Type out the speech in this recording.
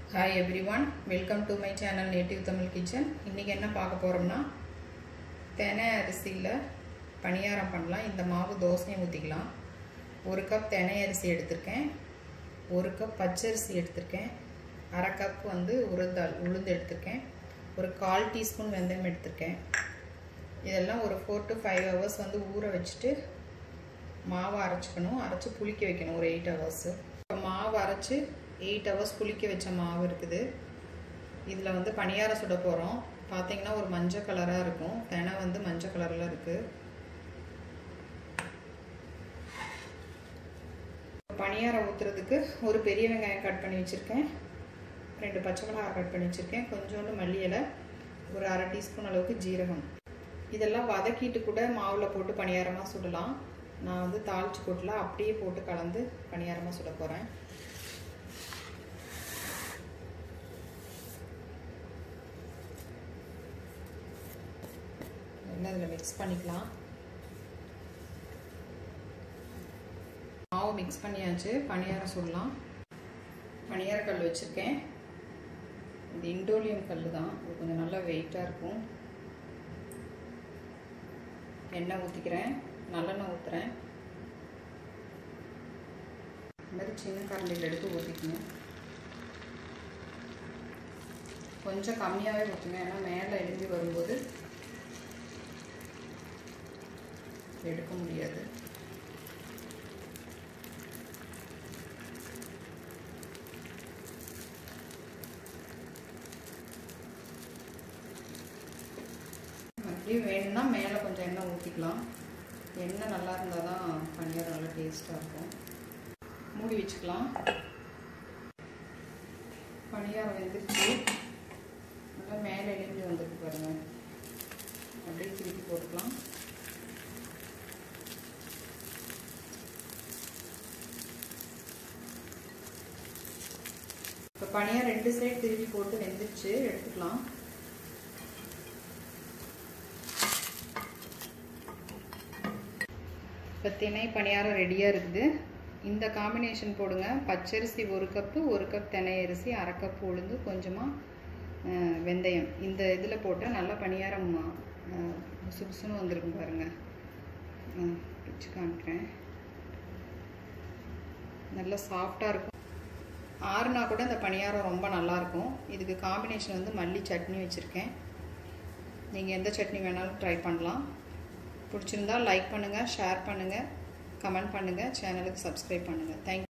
hi everyone welcome to my channel native Tamil kitchen இன்றைக்கி என்ன பார்க்க போகிறோம்னா தெனை அரிசியில் பணியாரம் பண்ணலாம் இந்த மாவு தோசையும் ஊற்றிக்கலாம் ஒரு கப் தெனை அரிசி எடுத்திருக்கேன் ஒரு கப் பச்சரிசி எடுத்திருக்கேன் அரை கப் வந்து உருந்தால் உளுந்து எடுத்திருக்கேன் ஒரு கால் டீஸ்பூன் வெந்தயம் எடுத்திருக்கேன் இதெல்லாம் ஒரு ஃபோர் டு ஃபைவ் ஹவர்ஸ் வந்து ஊற வச்சுட்டு மாவை அரைச்சிக்கணும் அரைச்சி புளிக்க வைக்கணும் ஒரு எயிட் ஹவர்ஸு இப்போ மாவு அரைச்சி எயிட் ஹவர்ஸ் புளிக்க வச்ச மாவு இருக்குது இதில் வந்து பணியாரம் சுட போகிறோம் பார்த்தீங்கன்னா ஒரு மஞ்சள் கலராக இருக்கும் தெனை வந்து மஞ்சள் கலரில் இருக்குது பணியாரம் ஊற்றுறதுக்கு ஒரு பெரிய வெங்காயம் கட் பண்ணி வச்சுருக்கேன் ரெண்டு பச்சை மிளகாய் கட் பண்ணி வச்சுருக்கேன் கொஞ்சோண்டு மல்லி இலை ஒரு அரை டீஸ்பூன் அளவுக்கு ஜீரகம் இதெல்லாம் வதக்கிட்டு கூட மாவில் போட்டு பணியாரமாக சுடலாம் நான் வந்து தாளிச்சு போட்டல அப்படியே போட்டு கலந்து பணியாரமாக சுட போகிறேன் எல்லாம் இதில் மிக்ஸ் பண்ணிக்கலாம் மாவு மிக்ஸ் பண்ணியாச்சு பணியாரம் சுடலாம் பணியார கல் வச்சுருக்கேன் இது இண்டோலியம் கல் தான் இது கொஞ்சம் நல்லா வெயிட்டாக இருக்கும் எண்ணெய் ஊற்றிக்கிறேன் நல்லெண்ணெய் ஊற்றுறேன் இந்த மாதிரி சின்ன கரண்டியில் எடுத்து ஊற்றிக்கணும் கொஞ்சம் கம்மியாகவே ஊற்றுங்க ஏன்னா மேலே எழும்பி வரும்போது எடுக்க முடியாது அப்படியே வேணும்னா மேலே கொஞ்சம் எண்ணெய் ஊற்றிக்கலாம் எண்ணெய் நல்லா இருந்தால் தான் பன்னீர் நல்லா டேஸ்ட்டாக இருக்கும் மூடி வச்சுக்கலாம் பணியாரம் வெந்துருச்சு நல்லா மேலே எழும்பி வந்துருக்கு பாருங்கள் அப்படியே திருப்பி போட்டுக்கலாம் இப்போ பனியாக ரெண்டு சைடு திருப்பி போட்டு வெந்துருச்சு எடுத்துக்கலாம் இப்போ திணை பணியாரம் ரெடியாக இருக்குது இந்த காம்பினேஷன் போடுங்க பச்சரிசி ஒரு கப்பு ஒரு கப் தினை அரிசி அரை கப் உளுந்து கொஞ்சமாக வெந்தயம் இந்த இதில் போட்டால் நல்லா பணியாரம் சுடுசுன்னு வந்திருக்கும் பாருங்கள் வச்சு காமிக்கிறேன் நல்லா சாஃப்டாக இருக்கும் ஆறுனா கூட இந்த பணியாரம் ரொம்ப நல்லாயிருக்கும் இதுக்கு காம்பினேஷன் வந்து மல்லி சட்னி வச்சுருக்கேன் நீங்கள் எந்த சட்னி வேணாலும் ட்ரை பண்ணலாம் பிடிச்சிருந்தா லைக் பண்ணுங்கள் ஷேர் பண்ணுங்கள் கமெண்ட் பண்ணுங்கள் சேனலுக்கு சப்ஸ்கிரைப் பண்ணுங்கள் தேங்க்